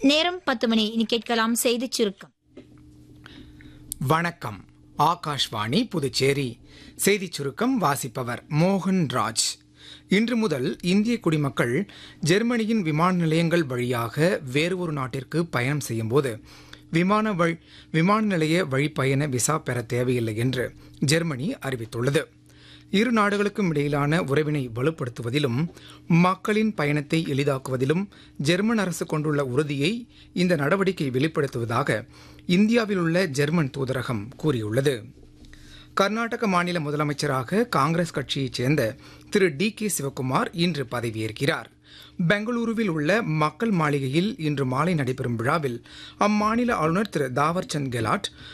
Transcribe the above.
நேரம் பத்து மணி இனி கேட்கலாம் செய்திச் சுருக்கம் வணக்கம் ஆகாஷ்வாணி புதுச்சேரி செய்திச் சுருக்கம் வாசிப்பவர் மோகன் ராஜ் இன்று முதல் இந்திய குடிமக்கள் ஜெர்மனியின் விமான நிலையங்கள் வழியாக வேறு ஒரு நாட்டிற்கு பயணம் செய்யும்போது விமான வழி விமான நிலைய வழிப்பயண விசா பெற தேவையில்லை என்று ஜெர்மனி அறிவித்துள்ளது இரு நாடுகளுக்கும் இடையிலான உறவினை வலுப்படுத்துவதிலும் மக்களின் பயணத்தை எளிதாக்குவதிலும் ஜெர்மன் அரசு கொண்டுள்ள உறுதியை இந்த நடவடிக்கை வெளிப்படுத்துவதாக இந்தியாவில் உள்ள ஜெர்மன் தூதரகம் கூறியுள்ளது கர்நாடக மாநில முதலமைச்சராக காங்கிரஸ் கட்சியைச் சேர்ந்த திரு டி கே சிவக்குமார் இன்று பதவியேற்கிறார் பெங்களூருவில் உள்ள மக்கள் மாளிகையில் இன்று மாலை நடைபெறும் விழாவில் அம்மாநில ஆளுநர் திரு தாவர்சந்த் கெலாட்